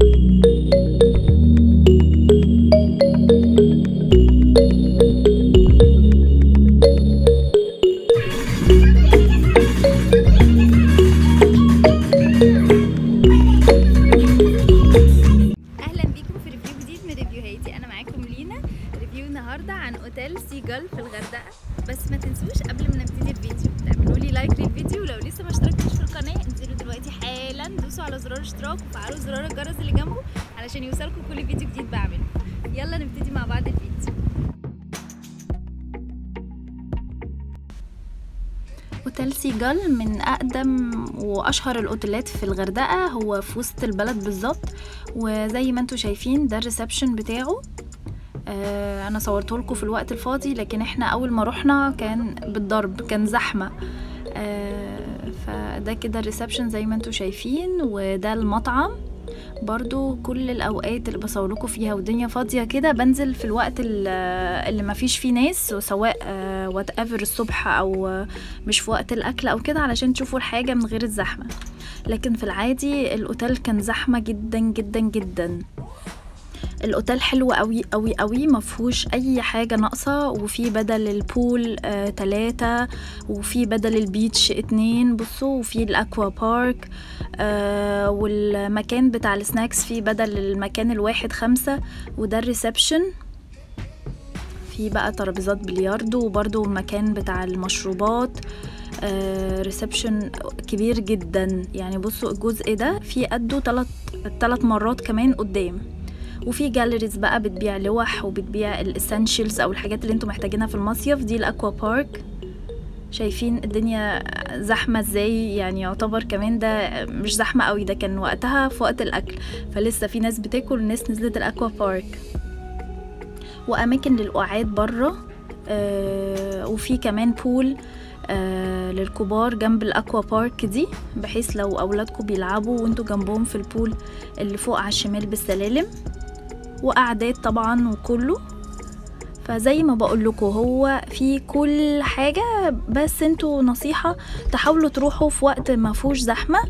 اهلا بيكم في ريفيو جديد من ريفيوهاتي انا معاكم لينا ريفيو النهارده عن اوتيل سيجل في الغردقه بس ما تنسوش قبل ما نبتدي الفيديو تعملوا لي لايك للفيديو ولو لسه ما اشتركتوش في القناه انزلوا دلوقتي حالا دوسوا على زرار اشتراك وفعلوا زرار الجرس اللي جنبه علشان يوصلكم كل فيديو جديد بعمله يلا نبتدي مع بعض الفيديو اوتيل سيجل من اقدم واشهر الاوتيلات في الغردقه هو في وسط البلد بالظبط وزي ما انتم شايفين ده الريسبشن بتاعه آه انا صورته لكم في الوقت الفاضي لكن احنا اول ما رحنا كان بالضرب كان زحمه آه فده كده الريسبشن زي ما انتم شايفين وده المطعم برضو كل الاوقات اللي بصور لكم فيها والدنيا فاضيه كده بنزل في الوقت اللي اللي ما فيش فيه ناس سواء وات ايفر الصبح او آه، مش في وقت الاكل او كده علشان تشوفوا الحاجه من غير الزحمه لكن في العادي الاوتيل كان زحمه جدا جدا جدا الاوتيل حلو قوي قوي قوي ما فيهوش اي حاجه ناقصه وفي بدل البول آه تلاتة وفي بدل البيتش اتنين بصوا وفي الاكوا بارك آه والمكان بتاع السناكس فيه بدل المكان الواحد خمسة وده الريسبشن في بقى ترابيزات بلياردو وبرضو المكان بتاع المشروبات آه ريسبشن كبير جدا يعني بصوا الجزء ده فيه قده تلات تلات مرات كمان قدام وفي جاليريز بقى بتبيع لوح وبتبيع الاسينشلز او الحاجات اللي انتم محتاجينها في المصيف دي الاكوا بارك شايفين الدنيا زحمة ازاي يعني يعتبر كمان ده مش زحمة قوي ده كان وقتها في وقت الاكل فلسه في ناس بتاكل وناس نزلت الاكوا بارك واماكن للقعاد بره آه وفي كمان بول آه للكبار جنب الاكوا بارك دي بحيث لو اولادكم بيلعبوا وانتوا جنبهم في البول اللي فوق على الشمال بالسلالم وقعدات طبعا وكله فزي ما بقول لكم هو في كل حاجة بس انتوا نصيحة تحاولوا تروحوا في وقت ما فيهوش زحمة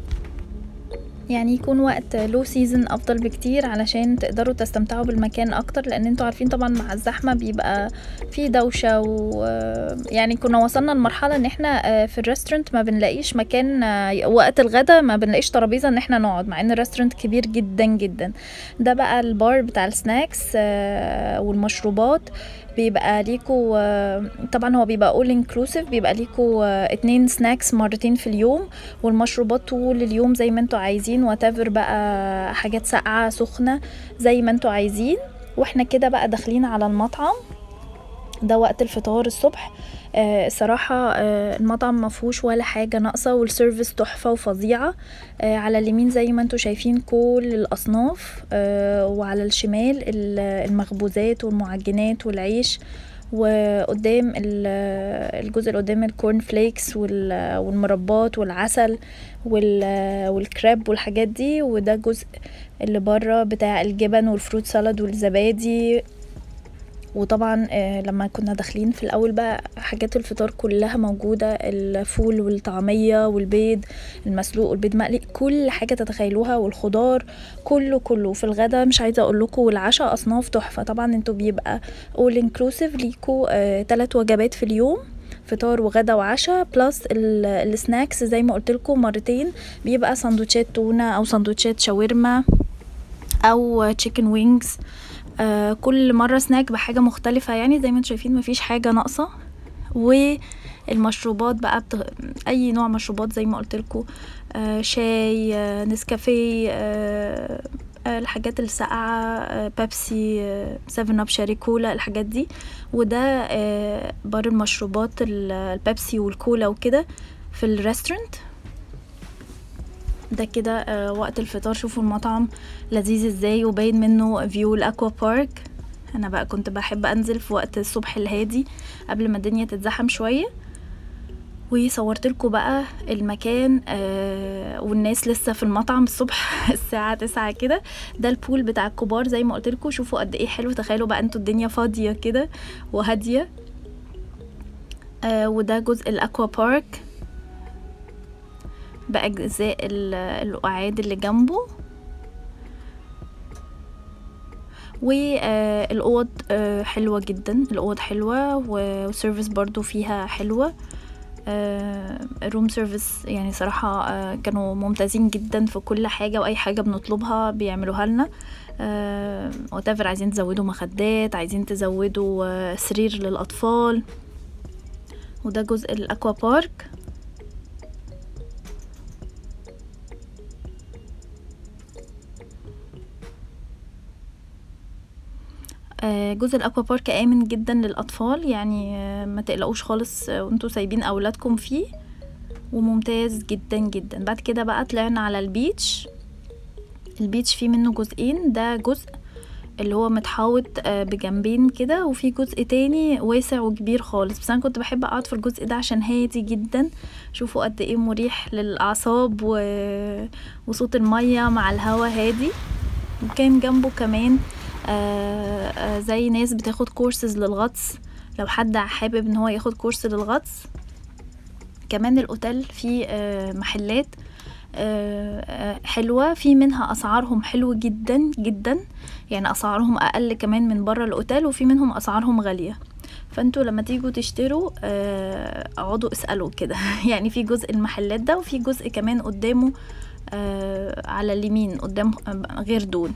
يعني يكون وقت لو سيزون افضل بكتير علشان تقدروا تستمتعوا بالمكان اكتر لان انتوا عارفين طبعا مع الزحمه بيبقى في دوشه و يعني كنا وصلنا لمرحله ان احنا في الريستورانت ما بنلاقيش مكان وقت الغدا ما بنلاقيش ترابيزه ان احنا نقعد مع ان الريستورانت كبير جدا جدا ده بقى البار بتاع السناكس والمشروبات بيبقى ليكوا طبعا هو بيبقى اول انكلوسيف بيبقى ليكوا اتنين سناكس مرتين في اليوم والمشروبات طول اليوم زي ما انتوا عايزين واتافر بقى حاجات ساقعه سخنه زي ما انتوا عايزين واحنا كده بقى داخلين على المطعم ده وقت الفطار الصبح آه الصراحة آه المطعم مفهوش ولا حاجة ناقصة والسيرفيس تحفة وفظيعة آه على اليمين زي ما انتوا شايفين كل الأصناف آه وعلى الشمال المخبوزات والمعجنات والعيش وقدام الجزء اللي قدام الكورن فليكس والمربات والعسل والكراب والحاجات دي وده جزء اللي بره بتاع الجبن والفروت سالاد والزبادي وطبعا لما كنا داخلين في الاول بقى حاجات الفطار كلها موجوده الفول والطعميه والبيض المسلوق والبيض مقلي كل حاجه تتخيلوها والخضار كله كله في الغدا مش عايزه اقول لكم والعشاء اصناف تحفه طبعا انتوا بيبقى اول انكلوسيف ليكوا ثلاث وجبات في اليوم فطار وغدا وعشاء بلس السناكس زي ما قلت لكم مرتين بيبقى سندوتشات تونه او سندوتشات شاورما او تشيكن وينجز آه كل مرة سناك بحاجة مختلفة يعني زي ما انتم شايفين مفيش حاجة ناقصة والمشروبات بقى بتغ... اي نوع مشروبات زي ما قلت لكم آه شاي آه نسكافيه آه الحاجات الساقعة آه بيبسي سيفن اب شاري كولا الحاجات دي وده آه بار المشروبات البيبسي والكولا وكده في الريستورانت ده كده آه وقت الفطار شوفوا المطعم لذيذ ازاي وباين منه فيو الاكوا بارك انا بقى كنت بحب انزل في وقت الصبح الهادي قبل ما الدنيا تتزحم شويه وصورت لكم بقى المكان آه والناس لسه في المطعم الصبح الساعة تسعة كده ده البول بتاع الكبار زي ما قلت لكم شوفوا قد ايه حلو تخيلوا بقى انتوا الدنيا فاضية كده وهادية آه وده جزء الاكوا بارك بأجزاء القعاد اللي جنبه والاوض حلوه جدا الاوض حلوه والسيرفيس برضو فيها حلوه الروم سيرفيس يعني صراحة آه، كانوا ممتازين جدا في كل حاجة وأي حاجة بنطلبها بيعملوها لنا وتافر عايزين تزودوا مخدات عايزين تزودوا آه، سرير للأطفال وده جزء الأكوا بارك آه، جزء الاكوا بارك امن جدا للاطفال يعني آه، ما تقلقوش خالص آه، وانتوا سايبين اولادكم فيه وممتاز جدا جدا بعد كده بقى طلعنا على البيتش البيتش فيه منه جزئين ده جزء اللي هو متحوط بجنبين كده وفي جزء تاني واسع وكبير خالص بس انا كنت بحب اقعد في الجزء ده عشان هادي جدا شوفوا قد ايه مريح للاعصاب و... وصوت الميه مع الهوا هادي وكان جنبه كمان آه، آه، زي ناس بتاخد كورسز للغطس لو حد حابب ان هو ياخد كورس للغطس كمان الاوتيل فيه آه، محلات حلوة في منها أسعارهم حلو جدا جدا يعني أسعارهم أقل كمان من برا الأوتيل وفي منهم أسعارهم غالية فانتوا لما تيجوا تشتروا اقعدوا اسألوا كده يعني في جزء المحلات ده وفي جزء كمان قدامه على اليمين قدام غير دول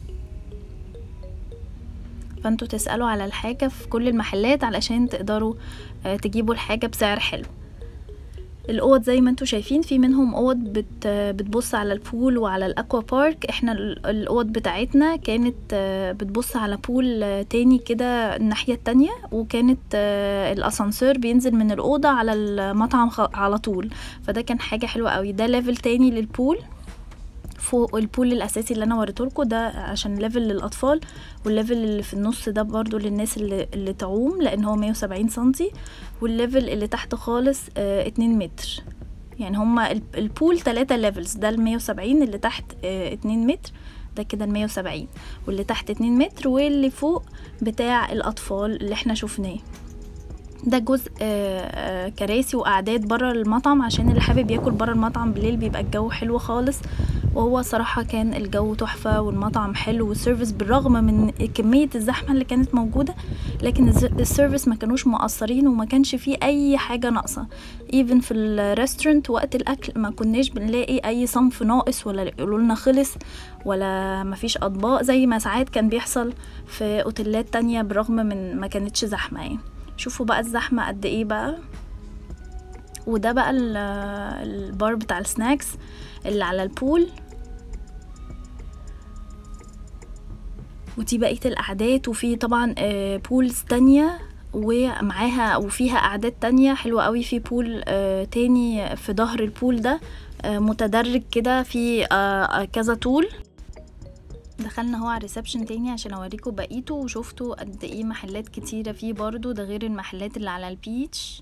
فانتوا تسألوا على الحاجة في كل المحلات علشان تقدروا آه، تجيبوا الحاجة بسعر حلو الاوض زي ما انتوا شايفين في منهم اوض بت بتبص على البول وعلى الاكوا بارك احنا الاوض بتاعتنا كانت آه، بتبص على بول آه، تاني كده الناحيه التانية وكانت الاسانسير بينزل من الاوضه على المطعم على طول فده كان حاجه حلوه قوي ده ليفل تاني للبول فوق البول الاساسي اللي انا وريته ده عشان ليفل للاطفال والليفل اللي في النص ده برضو للناس اللي, اللي تعوم لان هو 170 سنتي والليفل اللي تحت خالص اه 2 متر يعني هما البول 3 ليفلز ده ال 170 اللي تحت اه 2 متر ده كده ال 170 واللي تحت 2 متر واللي فوق بتاع الاطفال اللي احنا شفناه ده جزء آه، آه، كراسي وقعدات بره المطعم عشان اللي حابب ياكل بره المطعم بالليل بيبقى الجو حلو خالص وهو صراحة كان الجو تحفة والمطعم حلو والسيرفيس بالرغم من كمية الزحمة اللي كانت موجودة لكن السيرفيس ما كانوش مقصرين وما كانش فيه أي حاجة ناقصة ايفن في الريستورنت وقت الأكل ما كناش بنلاقي أي صنف ناقص ولا يقولوا لنا خلص ولا ما فيش أطباق زي ما ساعات كان بيحصل في أوتيلات تانية بالرغم من ما كانتش زحمة يعني شوفوا بقى الزحمة قد ايه بقى وده بقى البار بتاع السناكس اللي على البول ودي بقيه القعدات وفي طبعا بولز آه، تانية ومعاها وفيها قعدات تانية حلوة قوي في بول آه، تاني في ظهر البول ده آه، متدرج كده في كذا طول دخلنا هو على الريسبشن تاني عشان اوريكم بقيته وشفتوا قد ايه محلات كتيره فيه برضو ده غير المحلات اللي على البيتش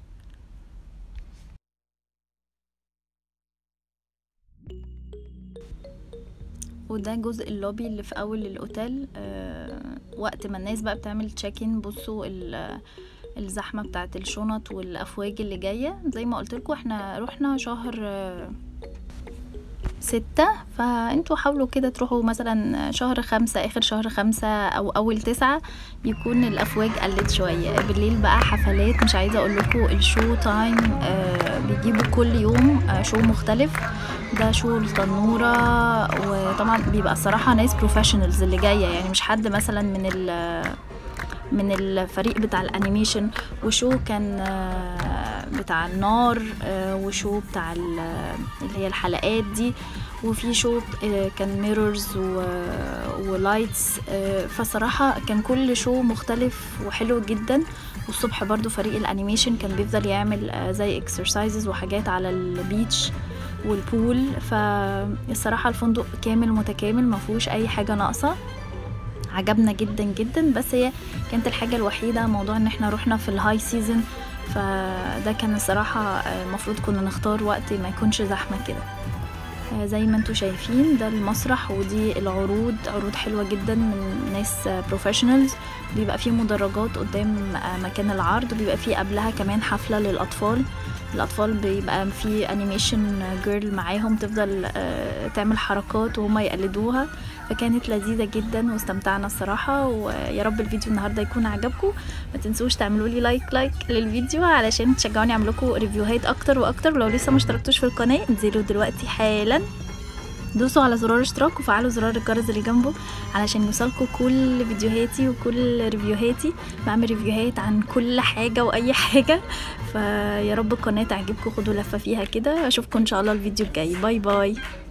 وده جزء اللوبي اللي في اول الاوتيل أه وقت ما الناس بقى بتعمل تشيك بصوا الزحمه بتاعت الشنط والافواج اللي جايه زي ما قلت لكم احنا رحنا شهر أه ستة فانتوا حاولوا كده تروحوا مثلا شهر خمسة اخر شهر خمسة او اول تسعة يكون الافواج قلت شوية بالليل بقى حفلات مش عايزة اقول لكم الشو تايم آه بيجيبوا كل يوم آه شو مختلف ده شو التنورة وطبعا بيبقى الصراحة ناس بروفيشنالز اللي جاية يعني مش حد مثلا من ال من الفريق بتاع الانيميشن وشو كان آه، بتاع النار آه، وشو بتاع اللي هي الحلقات دي وفي شو آه، كان ميرورز ولايتس فصراحة كان كل شو مختلف وحلو جدا والصبح برضو فريق الانيميشن كان بيفضل يعمل زي اكسرسايزز وحاجات على البيتش والبول فالصراحة الفندق كامل متكامل مفهوش اي حاجة ناقصة عجبنا جدا جدا بس هي كانت الحاجة الوحيدة موضوع ان احنا رحنا في الهاي سيزون فده كان الصراحة المفروض كنا نختار وقت ما يكونش زحمة كده آه، زي ما انتوا شايفين ده المسرح ودي العروض عروض حلوة جدا من ناس بروفيشنالز بيبقى فيه مدرجات قدام آه، مكان العرض بيبقى فيه قبلها كمان حفلة للأطفال الاطفال بيبقى في انيميشن جيرل معاهم تفضل آه، تعمل حركات وهما يقلدوها فكانت لذيذة جدا واستمتعنا الصراحة ويا رب الفيديو النهاردة يكون عجبكم ما تنسوش تعملوا لي لايك لايك للفيديو علشان تشجعوني اعمل لكم ريفيوهات اكتر واكتر ولو لسه ما اشتركتوش في القناة انزلوا دلوقتي حالا دوسوا على زرار اشتراك وفعلوا زرار الجرس اللي جنبه علشان يوصلكوا كل فيديوهاتي وكل ريفيوهاتي بعمل ريفيوهات عن كل حاجة واي حاجة فيا رب القناة تعجبكم خدوا لفة فيها كده اشوفكم ان شاء الله الفيديو الجاي باي باي